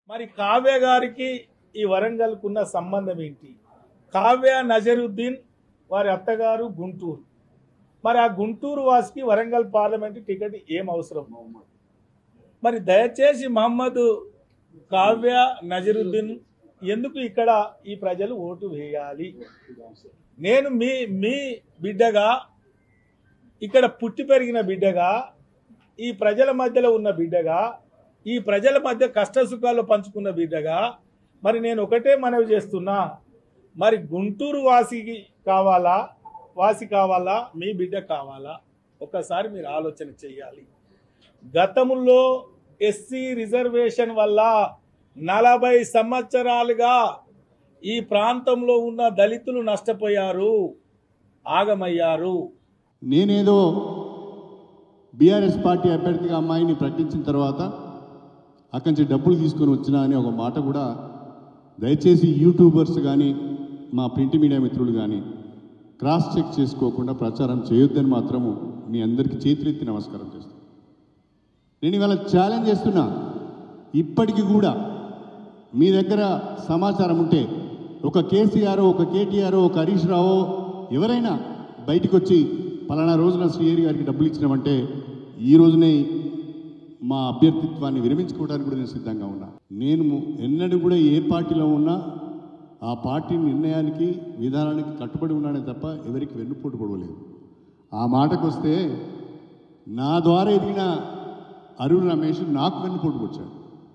మరి కావ్య గారికి ఈ వరంగల్కు ఉన్న సంబంధం ఏంటి కావ్య నజరుద్దీన్ వారి అత్తగారు గుంటూరు మరి ఆ గుంటూరు వాసికి వరంగల్ పార్లమెంట్ టికెట్ ఏం అవసరం మరి దయచేసి మహమ్మద్ కావ్య నజరుద్దీన్ ఎందుకు ఇక్కడ ఈ ప్రజలు ఓటు వేయాలి నేను మీ మీ బిడ్డగా ఇక్కడ పుట్టి పెరిగిన బిడ్డగా ఈ ప్రజల మధ్యలో ఉన్న బిడ్డగా ఈ ప్రజల మధ్య కష్ట సుఖాలు పంచుకున్న బిడ్డగా మరి నేను ఒకటే మనవి చేస్తున్నా మరి గుంటూరు వాసికి కావాలా వాసి కావాలా మీ బిడ్డ కావాలా ఒకసారి మీరు ఆలోచన చేయాలి గతంలో ఎస్సీ రిజర్వేషన్ వల్ల నలభై సంవత్సరాలుగా ఈ ప్రాంతంలో ఉన్న దళితులు నష్టపోయారు ఆగమయ్యారు నేనేదో బీఆర్ఎస్ పార్టీ అభ్యర్థిగా అమ్మాయిని ప్రకటించిన తర్వాత అక్కడి నుంచి డబ్బులు తీసుకొని వచ్చినా అని ఒక మాట కూడా దయచేసి యూట్యూబర్స్ కానీ మా ప్రింట్ మీడియా మిత్రులు కానీ క్రాస్ చెక్ చేసుకోకుండా ప్రచారం చేయొద్దని మాత్రము మీ అందరికీ చేతులెత్తి నమస్కారం చేస్తాను నేను ఇవాళ ఛాలెంజ్ చేస్తున్నా ఇప్పటికి కూడా మీ దగ్గర సమాచారం ఉంటే ఒక కేసీఆర్ ఒక కేటీఆర్ ఒక హరీష్ రావు ఎవరైనా బయటికి వచ్చి పలానా రోజున శ్రీహరి గారికి డబ్బులు ఇచ్చినామంటే ఈ రోజునే మా అభ్యర్థిత్వాన్ని విరమించుకోవడానికి కూడా నేను సిద్ధంగా ఉన్నా నేను ఎన్నడూ కూడా ఏ పార్టీలో ఉన్నా ఆ పార్టీ నిర్ణయానికి విధానానికి కట్టుబడి ఉన్నానే తప్ప ఎవరికి వెన్నుపోటు పడవలేదు ఆ మాటకు వస్తే నా ద్వారా ఎదిగిన అరుణ్ రమేష్ నాకు వెన్నుపోటు పొడిచాడు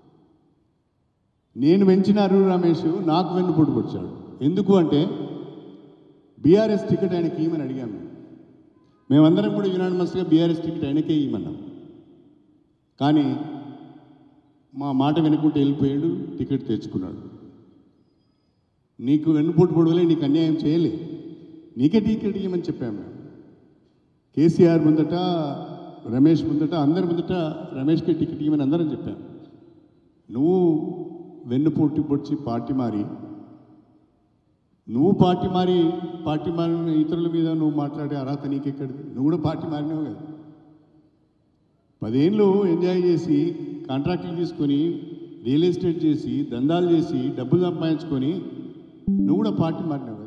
నేను పెంచిన అరుణ్ రమేష్ నాకు వెన్నుపోటు పొడిచాడు ఎందుకు అంటే బీఆర్ఎస్ టికెట్ ఆయనకి ఇవ్వమని అడిగాము మేము. మేమందరం కూడా యునానిమస్గా బీఆర్ఎస్ టికెట్ ఆయనకే ఇవ్వమన్నాం కానీ మా మాట వినుకుంటూ వెళ్ళిపోయాడు టికెట్ తెచ్చుకున్నాడు నీకు వెన్నుపోటు పొడవలే నీకు అన్యాయం చేయలే నీకే టికెట్ ఇవ్వమని చెప్పాము మేము కేసీఆర్ ముందట రమేష్ ముందట అందరి ముందట రమేష్కి టికెట్ ఇవ్వమని అందరం చెప్పాను నువ్వు వెన్నుపోటు పొడిచి పార్టీ మారి నువ్వు పార్టీ మారి పార్టీ మారిన ఇతరుల మీద నువ్వు మాట్లాడే అర్హత నీకెక్కడిది నువ్వు కూడా పార్టీ మారినావు కదా పదేళ్ళు ఎంజాయ్ చేసి కాంట్రాక్టులు తీసుకొని రియల్ ఎస్టేట్ చేసి దందాలు చేసి డబ్బులు సంపాదించుకొని నువ్వు కూడా పార్టీ మారినావు కదా